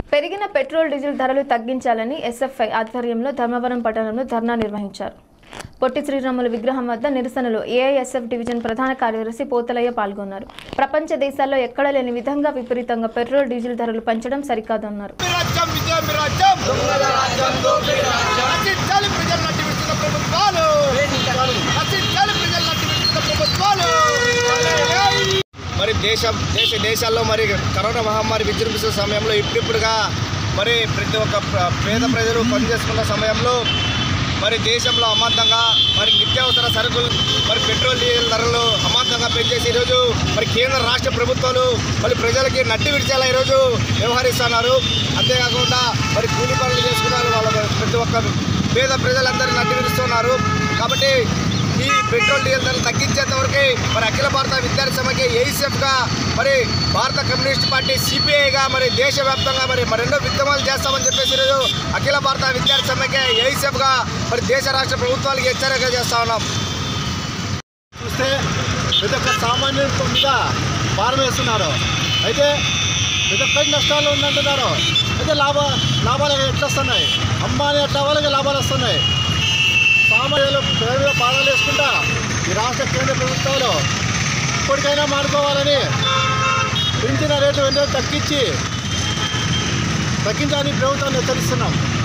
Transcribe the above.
పెరిగిన petrol diesel ధరలు తగ్గించాలని ఎస్ఎఫ్ఐ ఆధ్వర్యంలో ధర్మవరం పట్టణంలో ధర్నా నిర్వహించారు పొట్టి శ్రీరాముల విగ్రహం వద్ద నిరసనలో ఏఐఎస్ఎఫ్ డివిజన్ ప్రధాన కార్యదర్శి పోతలయ్య పాల్గొన్నారు ప్రపంచ దేశాల్లో ఎక్కడా లేని విధంగా విపరీతంగా పెట్రోల్ డీజిల్ ధరలు పెంచడం సరికాదన్నారు రాజ్యం విజయం మీ రాజ్యం రచించాలి ప్రజలు నటి విడుతున్న ప్రభుత్వాలు రచించాలి ప్రజలు నటి విడుతున్న ప్రభుత్వాలు మరి దేశం దేశ దేశాల్లో మరి కరోనా మహమ్మారి విజృంభిస్తున్న సమయంలో ఇప్పుడిప్పుడుగా మరి ప్రతి ఒక్క ప్ర- పేద ప్రజలు పనిచేసుకున్న సమయంలో మరి దేశంలో అమాంతంగా మరి నిత్యావసర సరుకులు మరి పెట్రోల్ డీజిల్ ధరలు అమాంతంగా పెంచేసి ఈరోజు మరి కేంద్ర రాష్ట్ర ప్రభుత్వాలు మరి ప్రజలకి నడ్డి విడిచేలా ఈరోజు వ్యవహరిస్తున్నారు అంతేకాకుండా మరి కూలి పనులు చేసుకున్నారు వాళ్ళ ప్రతి ఒక్క పేద ప్రజలందరూ నడ్డి విడుస్తున్నారు కాబట్టి ఈ పెట్రోల్ డీజిల్ ధరలు తగ్గించేంత వరకు మరి అఖిల భారత విద్యార్థి సమైక్య ఏఐసిఎఫ్గా మరి భారత కమ్యూనిస్ట్ పార్టీ సిపిఐగా మరి దేశవ్యాప్తంగా మరి మరెన్నో ఉద్యమాలు చేస్తామని చెప్పేసి ఈరోజు అఖిల భారత విద్యార్థి సమైక్య ఏఐసిఎఫ్గా మరి దేశ రాష్ట్ర ప్రభుత్వాలకి హెచ్చరిక చేస్తా ఉన్నాం చూస్తే ప్రతి ఒక్క సామాన్యుల మీద భారం వేస్తున్నారు అయితే ప్రతి ఒక్కరి నష్టాలు ఉందంటున్నారు అయితే లాభ లాభాలు ఎట్లా వస్తున్నాయి అంబానీ అట్లా వాళ్ళకి లాభాలు వస్తున్నాయి సామాన్యులు పేరు మీద పాదాలు వేసుకుంటా ఈ రాష్ట్ర కేంద్ర ప్రభుత్వాలు ఇప్పటికైనా మానుకోవాలని పెంచిన రేటు వెంటనే తగ్గించి తగ్గించాలని ప్రభుత్వాన్ని హెచ్చరిస్తున్నాం